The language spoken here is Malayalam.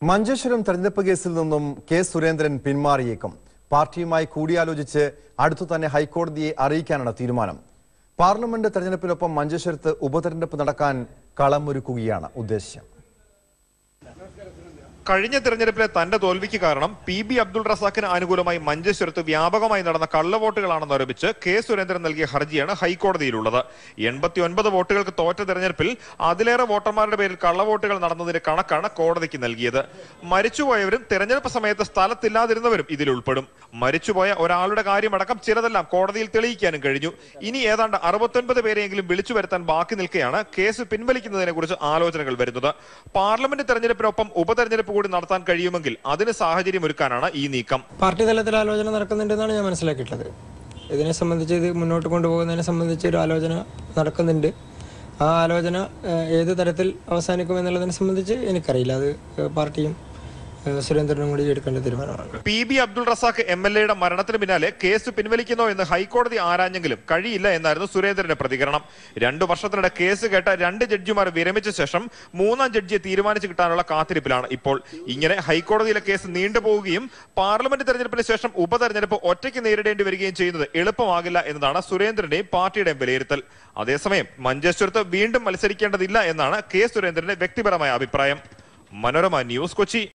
മഞ്ചേശ്വരം തെരഞ്ഞെടുപ്പ് കേസിൽ നിന്നും കെ സുരേന്ദ്രൻ പിന്മാറിയേക്കും പാർട്ടിയുമായി കൂടിയാലോചിച്ച് അടുത്തു തന്നെ ഹൈക്കോടതിയെ അറിയിക്കാനാണ് തീരുമാനം പാർലമെന്റ് തെരഞ്ഞെടുപ്പിനൊപ്പം മഞ്ചേശ്വരത്ത് ഉപതെരഞ്ഞെടുപ്പ് നടക്കാൻ കളമൊരുക്കുകയാണ് ഉദ്ദേശ്യം കഴിഞ്ഞ തിരഞ്ഞെടുപ്പിലെ തന്റെ തോൽവിക്ക് കാരണം പി ബി അബ്ദുൾ റസാഖിന് അനുകൂലമായി മഞ്ചേശ്വരത്ത് വ്യാപകമായി നടന്ന കള്ളവോട്ടുകളാണെന്ന് ആരോപിച്ച് കെ സുരേന്ദ്രൻ നൽകിയ ഹർജിയാണ് ഹൈക്കോടതിയിലുള്ളത് എൺപത്തി ഒൻപത് വോട്ടുകൾക്ക് തോറ്റ തെരഞ്ഞെടുപ്പിൽ അതിലേറെ വോട്ടർമാരുടെ പേരിൽ കള്ളവോട്ടുകൾ നടന്നതിന്റെ കണക്കാണ് കോടതിക്ക് നൽകിയത് മരിച്ചുപോയവരും തെരഞ്ഞെടുപ്പ് സമയത്ത് സ്ഥലത്തില്ലാതിരുന്നവരും ഇതിൽ ഉൾപ്പെടും മരിച്ചുപോയ ഒരാളുടെ കാര്യമടക്കം ചിലതെല്ലാം കോടതിയിൽ തെളിയിക്കാനും കഴിഞ്ഞു ഇനി ഏതാണ്ട് അറുപത്തൊൻപത് പേരെയെങ്കിലും വിളിച്ചു വരുത്താൻ ബാക്കി നിൽക്കെയാണ് കേസ് പിൻവലിക്കുന്നതിനെ കുറിച്ച് ആലോചനകൾ വരുന്നത് പാർലമെന്റ് തെരഞ്ഞെടുപ്പിനൊപ്പം ഉപതെരഞ്ഞെടുപ്പ് കൂടി നടത്താൻ കഴിയുമെങ്കിൽ അതിന് സാഹചര്യം ഒരുക്കാനാണ് ഈ നീക്കം പാർട്ടി തലത്തിൽ ആലോചന നടക്കുന്നുണ്ടെന്നാണ് ഞാൻ മനസ്സിലാക്കിയിട്ടുള്ളത് ഇതിനെ സംബന്ധിച്ച് ഇത് മുന്നോട്ട് കൊണ്ടുപോകുന്നതിനെ സംബന്ധിച്ച് ഒരു ആലോചന നടക്കുന്നുണ്ട് ആ ആലോചന ഏഹ്, ഏത് തരത്തിൽ അവസാനിക്കും എന്നുള്ളതിനെ സംബന്ധിച്ച് എനിക്കറിയില്ല അത് ഏഹ്, പാർട്ടിയും ഏഹ്, സുരേന്ദ്രനും കൂടി എടുക്കേണ്ട തീരുമാനമാണ് P B Abdul Razak M L എയുടെ മരണത്തിന് പിന്നാലെ കേസ് പിൻവലിക്കുന്നോ എന്ന് ഹൈക്കോടതി ആരാഞ്ഞെങ്കിലും കഴിയില്ല എന്നായിരുന്നു സുരേന്ദ്രന്റെ പ്രതികരണം രണ്ടു വർഷത്തിനിടെ കേസ് കേട്ട രണ്ട് ജഡ്ജിമാർ വിരമിച്ച ശേഷം മൂന്നാം ജഡ്ജിയെ തീരുമാനിച്ചു കിട്ടാനുള്ള കാത്തിരിപ്പിലാണ് ഇപ്പോൾ ഇങ്ങനെ ഹൈക്കോടതിയിലെ കേസ് നീണ്ടുപോവുകയും പാർലമെന്റ് തെരഞ്ഞെടുപ്പിന് ശേഷം ഉപതെരഞ്ഞെടുപ്പ് ഒറ്റയ്ക്ക് നേരിടേണ്ടി വരികയും ചെയ്യുന്നത് എളുപ്പമാകില്ല എന്നതാണ് സുരേന്ദ്രന്റെയും പാർട്ടിയുടെയും വിലയിരുത്തൽ അതേസമയം മഞ്ചേശ്വരത്ത് വീണ്ടും മത്സരിക്കേണ്ടതില്ല എന്നാണ് കെ സുരേന്ദ്രന്റെ വ്യക്തിപരമായ അഭിപ്രായം മനോരമ ന്യൂസ് കൊച്ചി